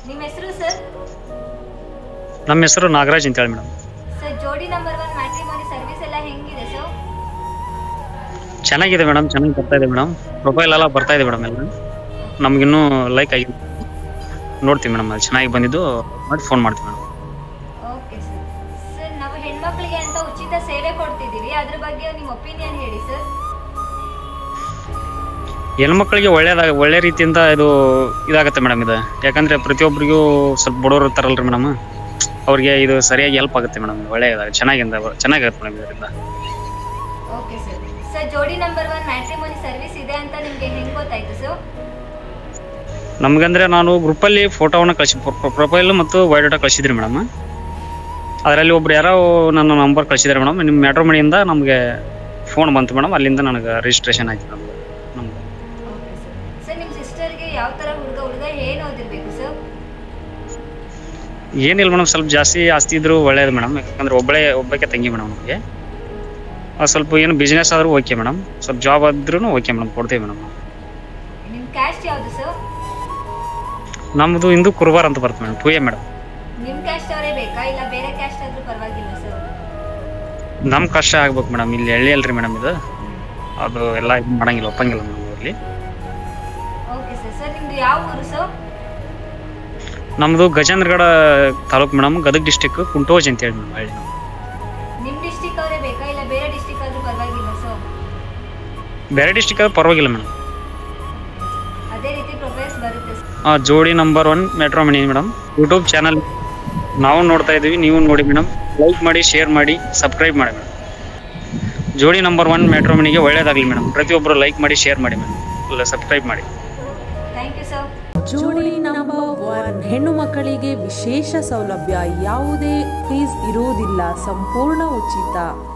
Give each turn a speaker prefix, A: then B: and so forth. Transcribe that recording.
A: ನಿಮ್ಮ ಹೆಸರು ಸರ್
B: ನಮ್ಮ ಹೆಸರು ನಾಗರಾಜ್ ಅಂತೇಳಿ madam
A: sir Jodi number one matrimony service ಎಲ್ಲ ಹೆಂಗಿದೆ ಸರ್
B: ಚೆನ್ನಾಗಿದೆ ಮೇಡಮ್ ಚೆನ್ನಾಗಿ ಬರ್ತಾ ಇದೆ ಮೇಡಮ್ ಪ್ರೊಫೈಲ್ ಎಲ್ಲ ಬರ್ತಾ ಇದೆ ಮೇಡಮ್ ಎಲ್ಲ ನಮಗಿನ್ನೂ ಲೈಕ್ ಆಗಿದೆ ನೋಡ್ತೀವಿ ಮೇಡಮ್ ಅದು ಚೆನ್ನಾಗಿ ಬಂದಿದ್ದು ಮಾಡಿ ಫೋನ್ ಮಾಡ್ತೀವಿ ಮೇಡಮ್
A: ಓಕೆ ಸರ್ ಸರ್ ನಾವು ಹೆಣ್ಮಕ್ಳಿಗೆ ಅಂತ ಉಚಿತ ಸೇವೆ ಕೊಡ್ತಿದ್ದೀವಿ ಅದ್ರ ಬಗ್ಗೆ ನಿಮ್ಮ ಒಪಿನಿಯನ್ ಹೇಳಿ ಸರ್
B: ಹೆಣ್ಮಕ್ಳಿಗೆ ಒಳ್ಳೇದಾಗ ಒಳ್ಳೆ ರೀತಿಯಿಂದ ಇದು ಇದಾಗುತ್ತೆ ಮೇಡಮ್ ಇದು ಯಾಕಂದ್ರೆ ಪ್ರತಿಯೊಬ್ಬರಿಗೂ ಸ್ವಲ್ಪ ಬಡವರು ಇರ್ತಾರಲ್ರಿ ಮೇಡಮ್ ಅವ್ರಿಗೆ ಇದು ಸರಿಯಾಗಿ ಹೆಲ್ಪ್ ಆಗುತ್ತೆ ಮೇಡಮ್ ಒಳ್ಳೆಯದಾಗ ಚೆನ್ನಾಗಿಂದ ಚೆನ್ನಾಗಿರುತ್ತೆ ಮೇಡಮ್ ಇದರಿಂದ
A: okay sir sir Jodi number one matrimony service ಇದೆ ಅಂತ ನಿಮಗೆ ಹೆಂಗೆ ಗೊತ್ತಾಯ್ತು ಸರ್
B: ನಮಗಂದ್ರೆ ನಾನು ಗ್ರೂಪಲ್ಲಿ ಫೋಟೋವನ್ನು ಕಳಿಸಿ ಪ್ರೊಫೈಲ್ ಮತ್ತು ಬಯೋಡಾಟಾ ಕಳಿಸಿದ್ರಿ ಮೇಡಮ್ ಅದರಲ್ಲಿ ಒಬ್ರು ಯಾರೋ ನನ್ನ ನಂಬರ್ ಕಳಿಸಿದ್ದಾರೆ ಮೇಡಮ್ ನಿಮ್ಮ ಮ್ಯಾಟ್ರೋಮಣಿಯಿಂದ ನಮಗೆ ಫೋನ್ ಬಂತು ಮೇಡಮ್ ಅಲ್ಲಿಂದ ನನಗೆ ರಿಜಿಸ್ಟ್ರೇಷನ್ ಆಯ್ತು ನಮ್ಗೆ ನಮ್ಗೆ
A: ಓಕೆ ಸರ್ ಸರ್ ನಿಮ್ಮ ಸಿಸ್ಟರ್ಗೆ ಯಾವ ಥರ ಹುಡುಗ ಹುಡುಗ ಏನು ಓದಿರ್ಬೇಕು ಸರ್
B: ಏನಿಲ್ಲ ಮೇಡಮ್ ಸ್ವಲ್ಪ ಜಾಸ್ತಿ ಆಸ್ತಿ ಇದ್ರು ಒಳ್ಳೇದು ಮೇಡಮ್ ಯಾಕಂದ್ರೆ ಒಬ್ಬಳೇ ಒಬ್ಬಕ್ಕೆ ತಂಗಿ ಮೇಡಮ್ ನಮಗೆ ಅದು ಸ್ವಲ್ಪ ಏನು ಬಿಸ್ನೆಸ್ ಆದರೂ ಓಕೆ ಮೇಡಮ್ ಸ್ವಲ್ಪ ಜಾಬ್ ಆದ್ರೂ ಓಕೆ ಮೇಡಮ್ ಕೊಡ್ತೀವಿ ಮೇಡಮ್
A: ನಿಮ್ಮ ಕ್ಯಾಸ್ಟ್ ಯಾವುದು ಸರ್
B: ನಮ್ಮದು ಇಂದು ಕುರುಬಾರ್ ಅಂತ ಬರುತ್ತೆ ಮೇಡಮ್ ಟು ಎ ಮೇಡಮ್
A: ನಿಮ್ಮ ಕ್ಯಾಸ್ಟ್ ಅವರೇ ಬೇಕಾ ಇಲ್ಲ ಬೇರೆ ಕ್ಯಾಸ್ಟ್ ಆದರೂ ಪರವಾಗಿಲ್ಲ ಸರ್
B: ನಮ್ಮ ಕಷ್ಟ ಆಗ್ಬೇಕು ಮೇಡಮ್ ಇಲ್ಲಿ ಹಳ್ಳಿ ಅಲ್ರಿ ಮೇಡಮ್ ಇದು ಅದು ಎಲ್ಲ ಇದು ಮಾಡಂಗಿಲ್ಲ ಒಪ್ಪಂಗಿಲ್ಲ ಮೇಡಮ್ ಇಲ್ಲಿ
A: ಓಕೆ ಸರ್ ಸರ್ ನಿಮ್ಮದು ಯಾವ ಊರು ಸರ್
B: ನಮ್ಮದು ಗಜೇಂದ್ರಗಡ ತಾಲೂಕು ಮೇಡಮ್ ಗದಗ ಡಿಸ್ಟಿಕ್ ಕುಂಟೋಜ್ ಅಂತ ಹೇಳಿ ಮೇಡಮ್ ಹಳ್ಳಿ ನಾವು.
A: ನಿಮ್ಮ ಡಿಸ್ಟಿಕ್ ಅವರೇ ಬೇಕಾ ಇಲ್ಲ ಬೇರೆ ಡಿಸ್ಟಿಕ್ ಆದರೂ ಪರವಾಗಿಲ್ಲ ಸರ್
B: ಬೇರೆ ಡಿಸ್ಟಿಕ್ ಆದ್ರೆ ಪರವಾಗಿಲ್ಲ ಮೇಡಮ್
A: ಅದೇ ರೀತಿ ಪ್ರೊಫೈಲ್ಸ್ ಬರುತ್ತೆ ಸರ್
B: ಆ Jodi number one matrimony madam YouTube channel ನಾವು ನೋಡ್ತಾ ಇದ್ದೀವಿ ನೀವು ನೋಡಿ ಮೇಡಮ್ ಲೈಕ್ ಮಾಡಿ ಶೇರ್ ಮಾಡಿ ಸಬ್ಸ್ಕ್ರೈಬ್ ಮಾಡಿ ಮೇಡಮ್ ಜೋಡಿ ನಂಬರ್ ಒನ್ ಮೆಟ್ರೋಮನಿಗೆ ಒಳ್ಳೇದಾಗಲಿ ಮೇಡಮ್ ಪ್ರತಿಯೊಬ್ಬರು ಲೈಕ್ ಮಾಡಿ ಶೇರ್ ಮಾಡಿ ಮೇಡಮ್ ಇಲ್ಲ ಸಬ್ಸ್ಕ್ರೈಬ್ ಮಾಡಿ
A: thank you sir
C: Jodi number one ಹೆಣ್ಣು ಮಕ್ಕಳಿಗೆ ವಿಶೇಷ ಸೌಲಭ್ಯ ಯಾವುದೇ ಫೀಸ್ ಇರುವುದಿಲ್ಲ ಸಂಪೂರ್ಣ ಉಚಿತ